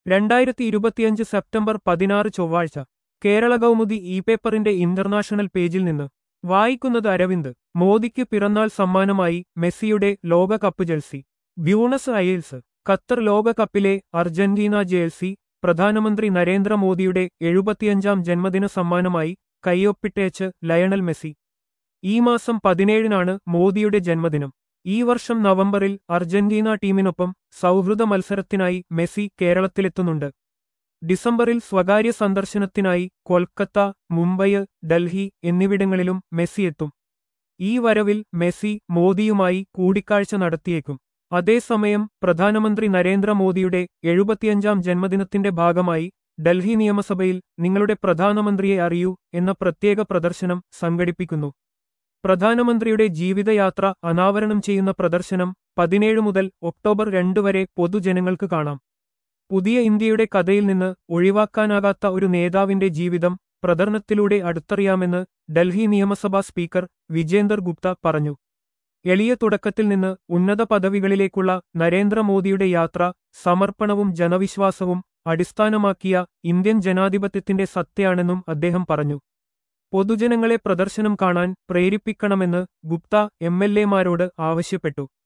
രണ്ടായിരത്തി ഇരുപത്തിയഞ്ച് സെപ്റ്റംബർ പതിനാറ് ചൊവ്വാഴ്ച കേരള കൗമുദി ഇ പേപ്പറിന്റെ ഇന്റർനാഷണൽ പേജിൽ നിന്ന് വായിക്കുന്നത് അരവിന്ദ് മോദിക്ക് പിറന്നാൾ സമ്മാനമായി മെസ്സിയുടെ ലോകകപ്പ് ജേഴ്സി ബ്യൂണസ് അയേഴ്സ് ഖത്തർ ലോകകപ്പിലെ അർജന്റീന ജേഴ്സി പ്രധാനമന്ത്രി നരേന്ദ്രമോദിയുടെ എഴുപത്തിയഞ്ചാം ജന്മദിന സമ്മാനമായി കൈയൊപ്പിട്ടേച്ച് ലയണൽ മെസ്സി ഈ മാസം പതിനേഴിനാണ് മോദിയുടെ ജന്മദിനം ഈ വർഷം നവംബറിൽ അർജന്റീന ടീമിനൊപ്പം സൗഹൃദ മത്സരത്തിനായി മെസ്സി കേരളത്തിലെത്തുന്നുണ്ട് ഡിസംബറിൽ സ്വകാര്യ സന്ദർശനത്തിനായി കൊൽക്കത്ത മുംബൈ ഡൽഹി എന്നിവിടങ്ങളിലും മെസ്സി എത്തും ഈ വരവിൽ മെസ്സി മോദിയുമായി കൂടിക്കാഴ്ച നടത്തിയേക്കും അതേസമയം പ്രധാനമന്ത്രി നരേന്ദ്രമോദിയുടെ എഴുപത്തിയഞ്ചാം ജന്മദിനത്തിന്റെ ഭാഗമായി ഡൽഹി നിയമസഭയിൽ നിങ്ങളുടെ പ്രധാനമന്ത്രിയെ അറിയൂ എന്ന പ്രത്യേക പ്രദർശനം സംഘടിപ്പിക്കുന്നു പ്രധാനമന്ത്രിയുടെ ജീവിതയാത്ര അനാവരണം ചെയ്യുന്ന പ്രദർശനം പതിനേഴ് മുതൽ ഒക്ടോബർ രണ്ട് വരെ പൊതുജനങ്ങൾക്ക് കാണാം പുതിയ ഇന്ത്യയുടെ കഥയിൽ നിന്ന് ഒഴിവാക്കാനാകാത്ത ഒരു നേതാവിന്റെ ജീവിതം പ്രദർശനത്തിലൂടെ അടുത്തറിയാമെന്ന് ഡൽഹി നിയമസഭാ സ്പീക്കർ വിജേന്ദർ ഗുപ്ത പറഞ്ഞു എളിയ തുടക്കത്തിൽ നിന്ന് ഉന്നത പദവികളിലേക്കുള്ള നരേന്ദ്രമോദിയുടെ യാത്ര സമർപ്പണവും ജനവിശ്വാസവും അടിസ്ഥാനമാക്കിയ ഇന്ത്യൻ ജനാധിപത്യത്തിന്റെ സത്തയാണെന്നും അദ്ദേഹം പറഞ്ഞു പൊതുജനങ്ങളെ പ്രദർശനം കാണാൻ പ്രേരിപ്പിക്കണമെന്ന് ഗുപ്ത എം ആവശ്യപ്പെട്ടു